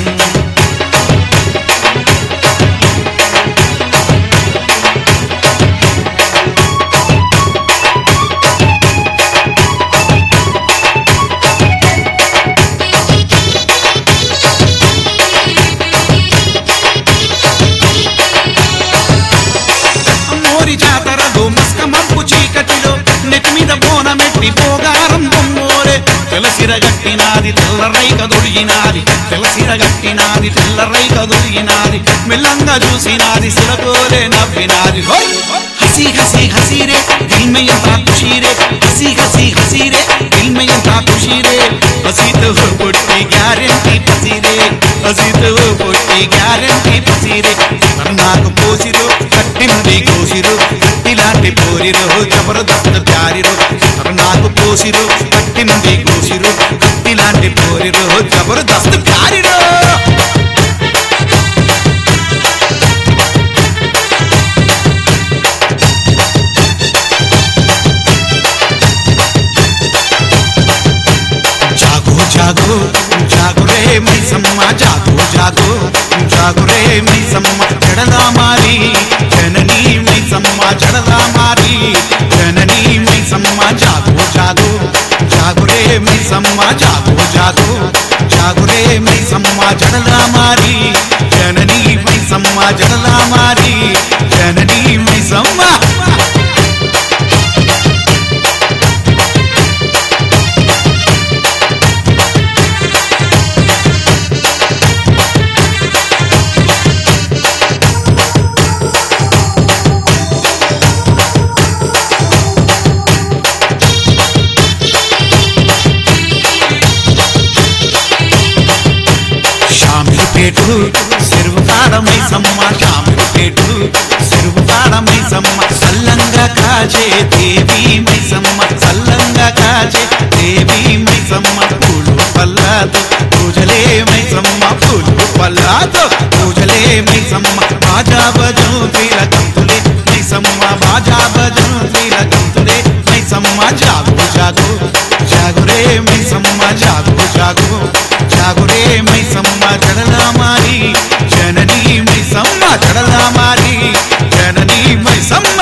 మోరి జాతరలో మస్క మప్పు చీకటిలో నెత్తి మీద బోనమెట్టి పోగారం బొమ్మోరే తెలసిర గట్టినాది తెల్లరై కదొడిగినాది తెలసిర గట్టినాది తెల్లరై కదొడిగినాది మెల్లంగా చూసినాది సిరకోలే నవ్వినాది హోయ్! హసి హసి హసి రే దిల్ మే ఎంత ఖుషీ రే హసి హసి హసి రే దిల్ మే ఎంత ఖుషీ రే హసి తో పొట్టి గ్యారెంటీ పసి రే హసి తో పొట్టి గ్యారెంటీ పసి రే నాకు పోసిరు కట్టింది కోసిరు కట్టిలాంటి పోరిరు జబర్దస్త్ ప్యారిరు నాకు పోసిరు కట్టింది కోసిరు కట్టిలాంటి పోరిరు జబర్దస్త్ ప్యారిరు జాగో జాగో జాగో రే మైసమ్మ జాగో జాగో జాగో రే మైసమ్మ జడలా మారి జననీ మైసమ్మ జడలా మారి జననీ మైసమ్మ జాగో జాగో జాగో రే మైసమ్మ జాగో జాగో జాగో రే మైసమ్మ జడలా మారి జననీ మైసమ్మ జడలా మారి జననీ మైసమ్మ షామిలిపేటు చెరువు తాడమై సమ్మ షామిలిపేటు చెరువు తాడమై సమ్మ సల్లంగా కాజే దేవి మైసమ్మ సల్లంగా కాజే దేవి మైసమ్మ పూలు పల్లాతో పూజలే మైసమ్మ పూలు పల్లాతో పూజలే మైసమ్మ బాజా బజో తీర కంతులే మైసమ్మ బాజా బజో తీర కంతులే మైసమ్మ జాగు జాగు జాగు రే మైసమ్మ జాగు జాగు జాగు రే మైసమ్మ జడలా మారి జననీ మైసమ్మ జడలా మారి జననీ మైసమ్మ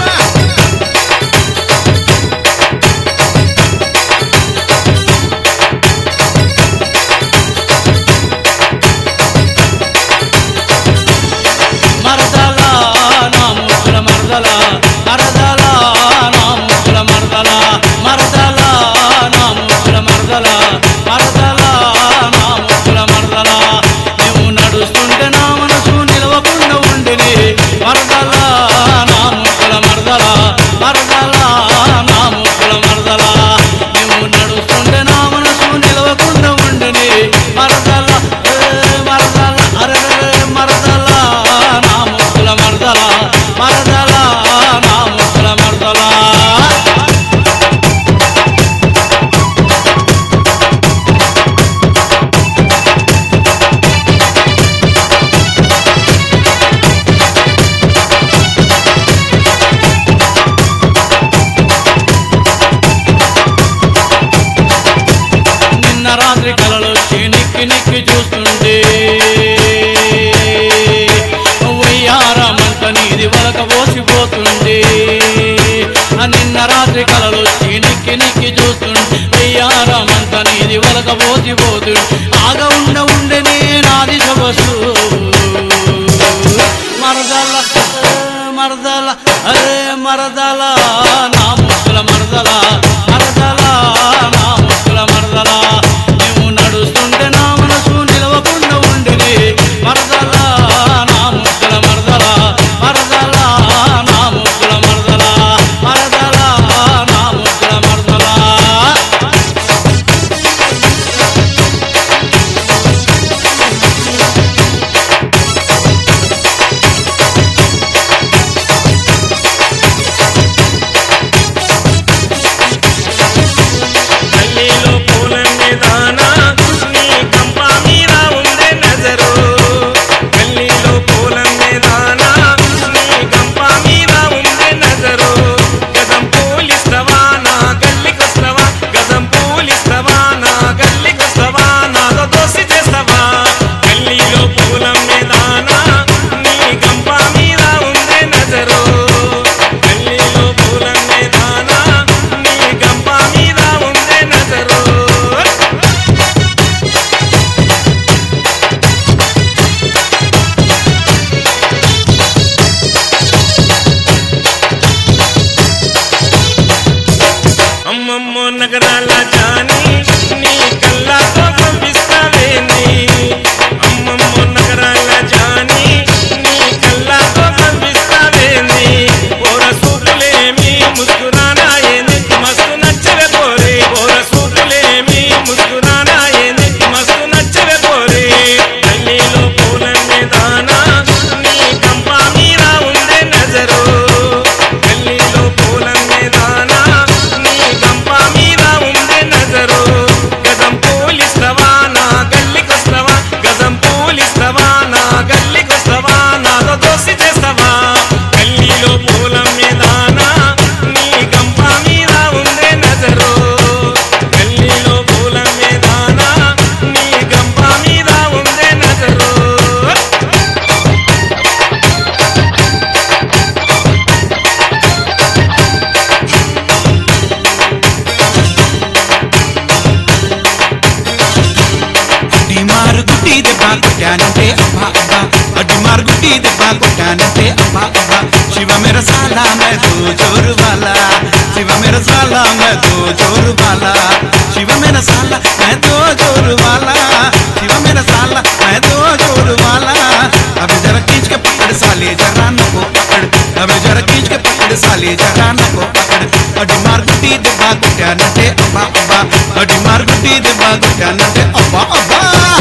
మరదల నా ముక్కుల మరదల మరదల నా ముక్కుల మరదల మరదల నా ముక్కుల మరదల మరదల నా ముక్కుల మరదల నువ్వు నడుస్తుంటే నా మనసు నిలవకుండా ఉండిని మరదల నా ముక్కుల మరదల మరదల నా ముక్కుల మరదల నువ్వు నడుస్తుంటే నా మనసు నిలవకుండా ఉండిని మరదల ఏ మరదల అరే మరదల నా ముక్కుల మరదల మరదల నా ముక్కుల మరదల రాత్రి కలలొచ్చి నిక్కి నిక్కి చూస్తుంటే ఉయ్యారమంత నీది వలక పోసిపోతుండే ఆ నిన్న రాత్రి కలలొచ్చి నిక్కి నిక్కి చూస్తుండే ఉయ్యారమంత నీది వలక పోసిపోతుండే ఆగ ఉండ ఉండనే నాది సొగసు మరదల మరదల అరే మరదల నా ముక్కుల మరదల మరదల నా ముక్కుల మరదల నువ్వు నడుస్తుంటే నా మనసు నిలవకుండా ఉండేది మరదల నా ముక్కుల మరదల మరదల నా ముక్కుల మరదల మరదల నా ముక్కుల మరదల గల్లీలో పూలన్నీ దానా నీ కంప మీద ఉందే నజరు గల్లీలో పూలన్నీ దానా నీ కంప మీద ఉందే నజరు గజం పూలిస్తవా నా గల్లికొస్తవా గజం పూలిస్తవా నా గల్లికొస్తవా నాతో దోసి చేస్తవా గల్లీలో పూలన్నీ దానా నీ కంప మీద ఉందే నజరు గల్లీలో పూలన్నీ దానా నీ కంప మీద ఉందే నజరు అమ్మమ్మో నగరాల జాని నీ కళ్ళతో పంపిస్తావేంది అమ్మమ్మో నగరాల జాని నీ కళ్ళతో పంపిస్తావేంది ఓర సూపులేమి ముస్కురానా ఏంది మస్తు నచ్చవే పోరే ఓర సూపులేమి ముస్కురానా ఏంది మస్తు నచ్చవే పోరే గల్లీలో పూలన్నీ దానా నీ కంప మీద ఉందే నజరు గల్లీలో పూలన్నీ దానా నీ కంప మీద ఉందే నజరు గజం పూలిస్తవా నా గల్లికొస్తవా గజం పూలిస్తవా నా గల్లికొస్తవా నాతో దోసి చేస్తవా గల్లీలో పూలం మీదానా నీ కంప మీద ఉందే నజరు గల్లీలో పూలం మీదానా నీ కంప మీద ఉందే నజరు అడ్డి మారు గుడ్డి దెబ్బ కొట్టానంటే అబ్బా అబ్బా అడ్డి మారు గుడ్డి దెబ్బ కొట్టానంటే అబ్బా అబ్బా శివ మేర సాలా మే తో జోరు వాలా శివ మేర సాలా మే తో జోరు వాలా శివ మేర సాలా మే తో జోరు వాలా శివ మేర సాలా మే తో జోరు వాలా अबे जरा खींच के पकड़ साले जरा न को पकड़ अबे जरा खींच के पकड़ साले जरा न को पकड़ अड्डी मार गुड्डी दबा गुड्डा नटे अब्बा अब्बा अड्डी मार गुड्डी दबा गुड्डा नटे अब्बा अब्बा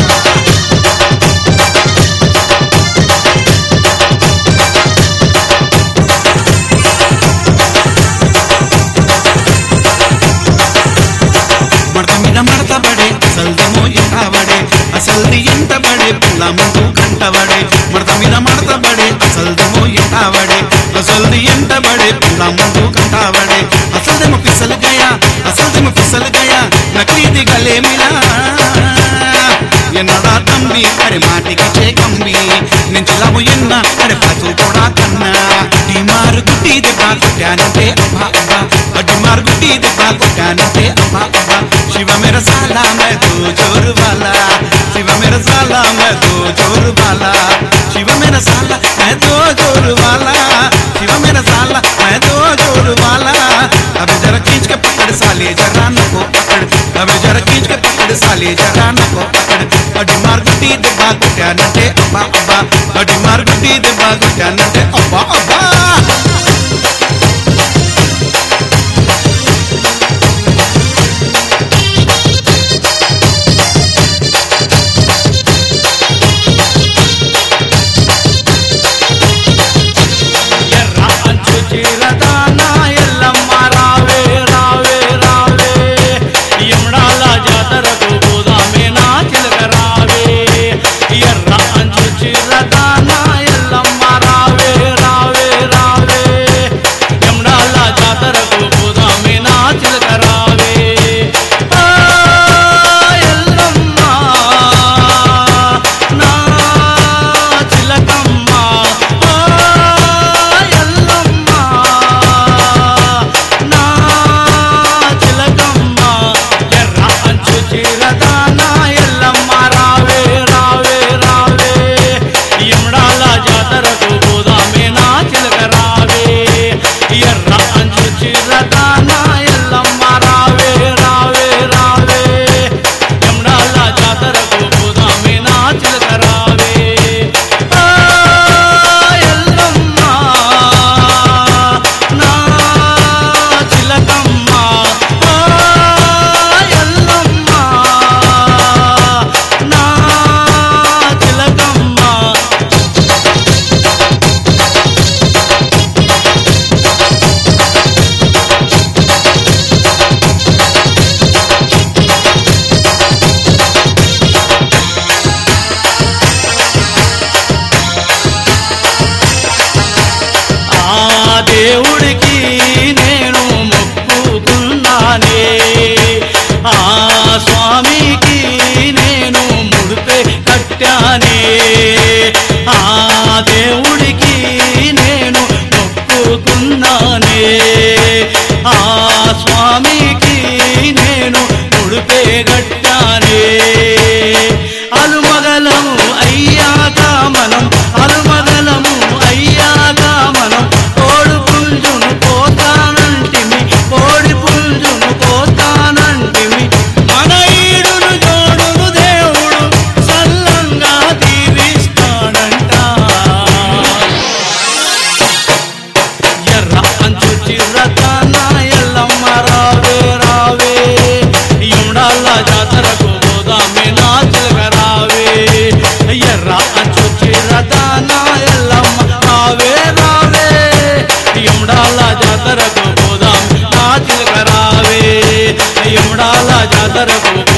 మడత మీద మడత బడే అసల్దేమో ఇంట బడే అసల్ది ఇంట బడే పుల్ల ముందు కంట బడే మడత మీద మడత బడే అసల్దేమో ఇంట బడే అసల్ది ఇంట బడే పుల్ల ముందు కంట బడే అసల్దేమో పిసల్ గయా అసల్దేమో పిసల్ గయా నకలీది గలే మిలా ఎన్నడా తంబి అరే మాటికి చే కంబి నేను చిలాము ఎన్న అరే పాచు కూడా కన్నా అడ్డి మారు గుడ్డి దెబ్బ కొట్టానంటే అబ్బా అబ్బా అడ్డి మారు గుడ్డి దెబ్బ కొట్టానంటే అబ్బా అబ్బా శివ మేర సాలా మే తో జోరు వాలా శివ మేర సాలా మే తో జోరు వాలా శివ మేర సాలా మే తో జోరు వాలా శివ మేర సాలా మే తో జోరు వాలా అబే జరా खींच के पकड़ साले जरा न को पकड़ अबे जरा खींच के पकड़ साले जरा न को पकड़ अड्डी मार गुड्डी दबा गुड्डा नटे अब्बा अब्बा अड्डी मार गुड्डी दबा गुड्डा नटे अब्बा अब्बा ఎర్ర అంచు చీరదాన ఎల్లమ్మ రావే రావే రావే యముడాల జాతరకు పోదామే నా చిలక రావే ఎర్ర అంచు చీరదాన ఎల్లమ్మ రావే రావే రావే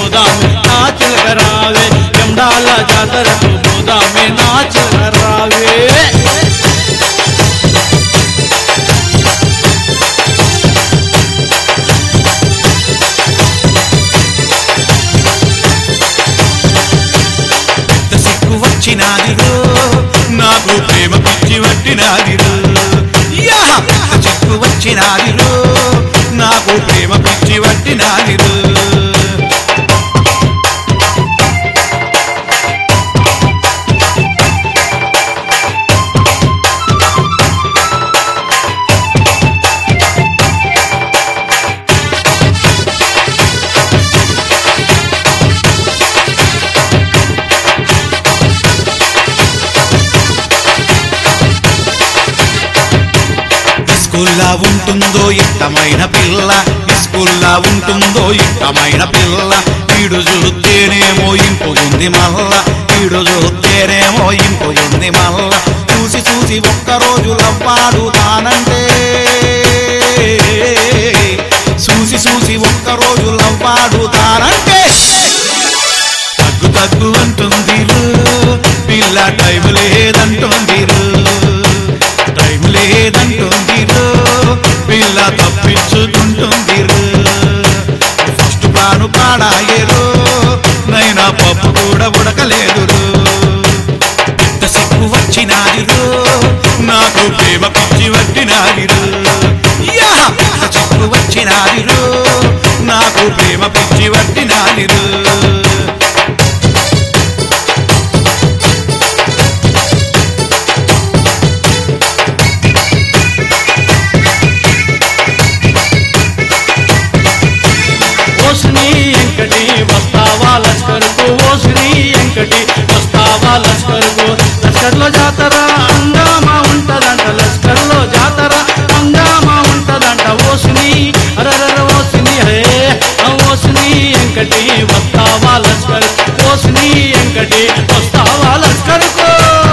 పోదామే నా చిలక రావే జెండాల జాతరకు పోదామే నా చిలక రావే పెద్ద సిగ్గు వచ్చినాదిరో నాకు ప్రేమ పిచ్చి పట్టినాదిరో యా! పెద్ద సిగ్గు వచ్చినాదిరో నాకు ప్రేమ పిచ్చి పట్టినాదిరో స్కూల్లా ఉంటుందో ఇష్టమైన పిల్ల స్కూల్లా ఉంటుందో ఇష్టమైన పిల్ల ఈడు చూస్తేనేమో ఇంపుతుంది మల్ల ఈడు చూస్తేనేమో ఇంపుతుంది మల్ల చూసి చూసి ఒక్క రోజు లవ్వాడు తానంటే చూసి చూసి ఒక్క రోజు లవ్వాడు తానంటే తగ్గు తగ్గు అంటుంది పిల్ల టైం లేదంటుంది టైం లేదంటుంది పిల్ల తప్పించుకుంటుంది ఫస్ట్ ప్లాను పాడాయేరు నైనా పప్పు కూడా ఉడకలేదు పెద్ద సిగ్గు వచ్చినాదిరు నాకు ప్రేమ పిచ్చి పట్టినాదిరు యా! పెద్ద సిగ్గు వచ్చినాదిరు నాకు ప్రేమ పిచ్చి పట్టినాదిరు ఓసిని ఎంకటి వస్తావా లష్కరుకు ఓసిని ఎంకటి వస్తావా లష్కరుకు లష్కర్లో జాతర హంగామా ఉంటదంట లష్కర్లో జాతర హంగామా ఉంటదంట ఓసిని అరరర ఓసిని హే ఆ ఓసిని ఎంకటి వస్తావా లష్కర్ ఓసిని ఎంకటి వస్తావా లష్కరుకు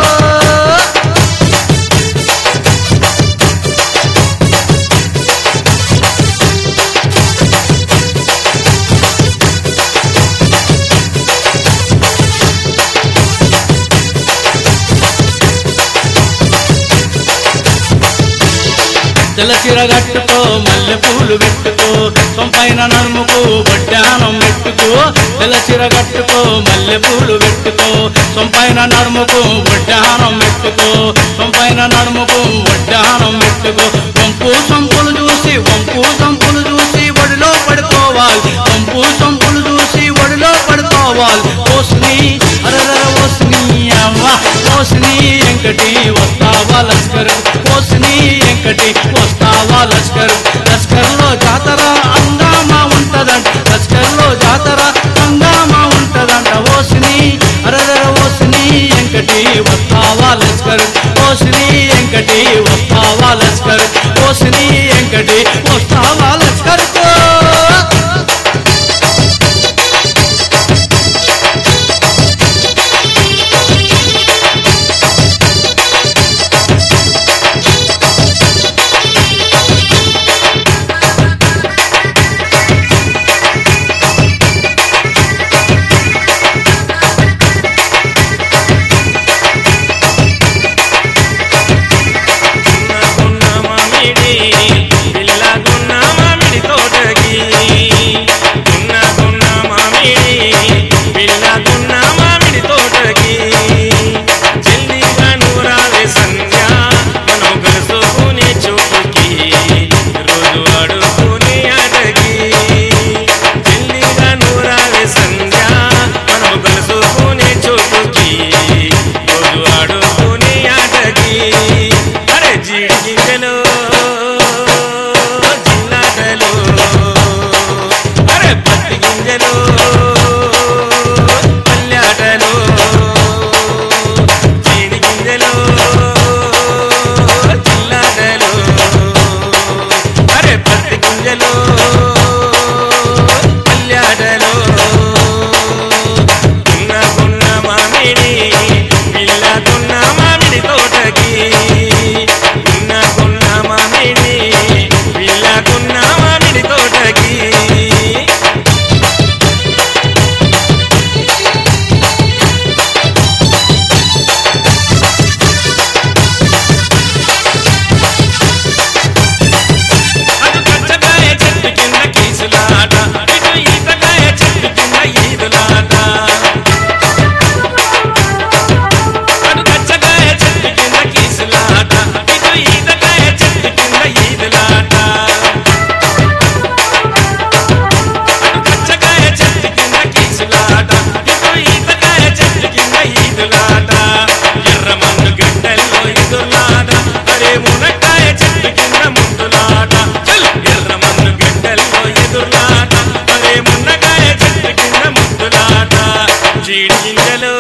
తెల్లచీర కట్టుకో మల్లె పూలు పెట్టుకో సొంపైన నడుముకు వడ్డానం పెట్టుకో తెల్లచీర కట్టుకో మల్లె పూలు పెట్టుకో సొంపైన నడుముకు వడ్డానం పెట్టుకో సొంపైన నడుముకు వడ్డానం పెట్టుకో వంపు సొంపులు చూసి వంపు సొంపులు చూసి ఒడిలో పడుకోవాలి వంపు సొంపులు చూసి ఒడిలో పడుకోవాలి ఓసుని అరరర ఓసుని అవ్వ ఓసుని ఎంకటి వస్తావా లస్కర్ ఓసుని ఎంకటి వస్తావా లస్కర్ లస్కర్లో జాతర హంగామా ఉంటదంట లస్కర్లో జాతర హంగామా ఉంటదంట ఓసిని అరదర ఓసిని ఎంకటి వస్తావా లస్కర్ ఓసిని ఎంకటి వస్తావా లస్కర్ ఓసిని ఎంకటి వస్తావా చీడి గింజలు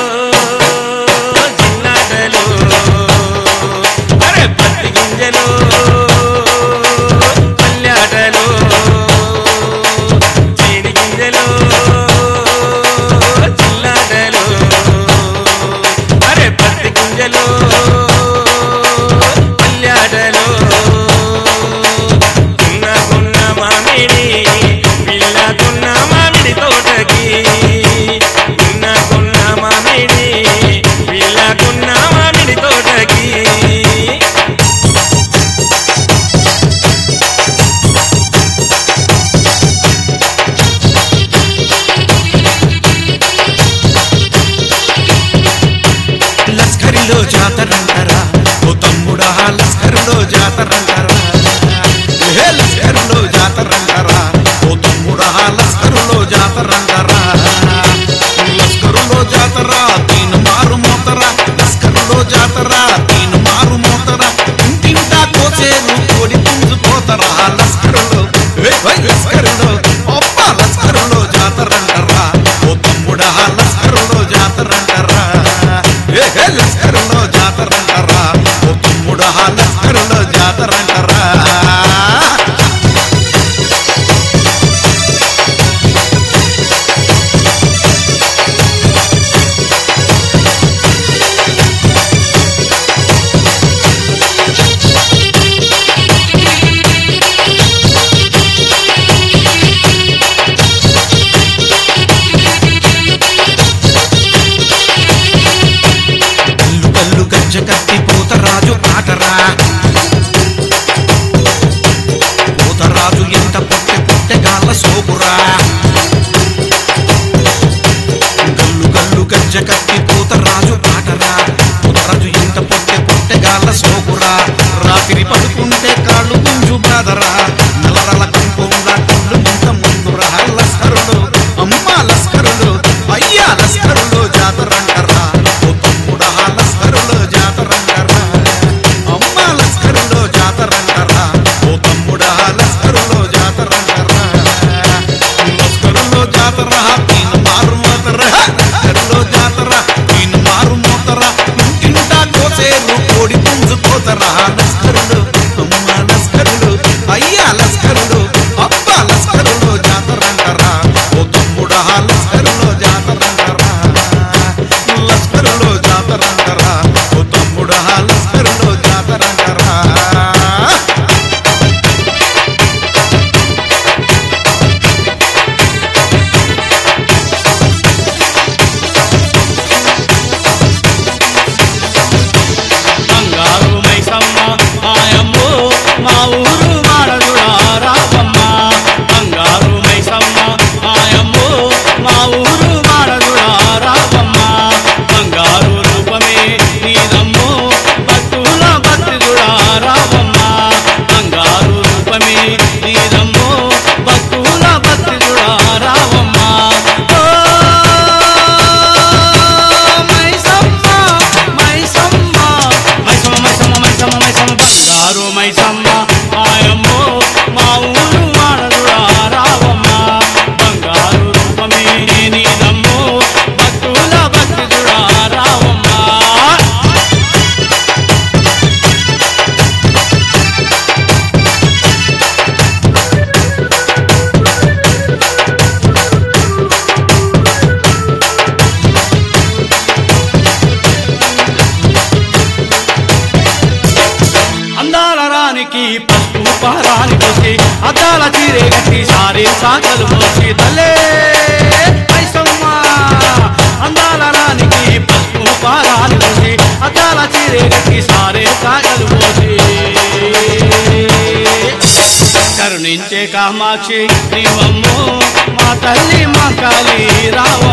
చిన్నాటలు అరే పత్తి గింజలు పల్లాటలు చీడి గింజలు చిన్నాటలు అరే పత్తి గింజలు పల్లాటలు కున్న మామిడి పిల్లకున్న మామిడి తోటకి కున్న మామిడి పిల్లకున్న మామిడి తోటకి లస్కరిలో జాతరంటారా ఓ తమ్ముడా లస్కరిలో జాతరంటారా ఏ లస్కరిలో జాతరంటారా ఓ తమ్ముడా లస్కరులో జాతరంటారా లస్కరులో జాతర తీను మారు మోతరా లస్కరులో జాతర తీను మారు మోతరా ఇంటింటా కోసేరు కోడి పుంజుకోతరా లస్కరులో ఏ వై లస్కరులో అప్ప లస్కరులో జాతరంటారా ఓ తమ్ముడా లస్కరులో జాతరంటారా ఏ ఏ లస్కరులో జాతరంటారా ఓ తమ్ముడా లస్కరులో జాతరంటారా కల్లు కల్లు గజ్జ కట్టి పోతరాజు ఆటరా పోతరాజు ఎంత పొట్టె పొట్టెగాళ్ళ సోకురా గల్లు గల్లు గజ్జ కట్టి పోతరాజు ఆటరా పోతరాజు ఎంత పొట్టె పొట్టెగాళ్ళ సోకురా రాత్రి పడుకుంటే కాళ్ళు గుంజు బాదరా నల్లరల కుంకుమ కళ్ళు ముంత ముందురా లస్కరుడు అమ్మ లస్కరుడు అయ్యా లస్కరుడు జాతరంటారా ఓ తమ్ముడా లస్కరుడు జాతరంటారా అమ్మ లస్కరుడు జాతరంటారా ఓ తమ్ముడా లస్కరుడు జాతరంటారా లస్కరులో జాతర తీన్ మారు మోతరా లస్కరులో జాతర తీన్ మారు మోతరా ఇంటింటా కోసేరు కోడి పుంజుకోతరా లస్కరుడు అమ్మ లస్కరుడు అయ్యా లస్కరుడు అబ్బ లస్కరుడు జాతరంటారా ఓ తమ్ముడా లస్కరులో జాతరంటారా లస్కరులో జాతరంటారా ఓ తమ్ముడా లస్కరులో జాతరంటారా బంగారు మైసమ్మ ఆయమ్మో మా ఊరు వాడదురా రావమ్మ బంగారు మైసమ్మ ఆయమ్మో మా ఊరు వాడదురా రావమ్మ బంగారు రూపమే నీదమ్మో భక్తుల భక్తుడా రావమ్మ బంగారు రూపమే నీదమ్మో భక్తుల భక్తుడా రావమ్మ ఓ మైసమ్మ మైసమ్మ మైసమ్మ మైసమ్మ మైసమ్మ మైసమ్మ బంగారు మైసమ్మ ఆయమ్మో మా ఊరు వాడదురా రావమ్మ బంగారు రూపమే నీదమ్మో భక్తుల భక్తుడా రావమ్మ అందాల రానికి పసుపు పారాని పోసి అద్దాల చీరే కట్టి సారే సాకలు పోసి తల్లే మైసమ్మ అందాల రానికి పసుపు పారాని పోసి అద్దాల చీరే కట్టి సారే సాకలు పోసి కరుణించే కామాక్షి నీవమ్మో మా తల్లి మా కాళీ రావ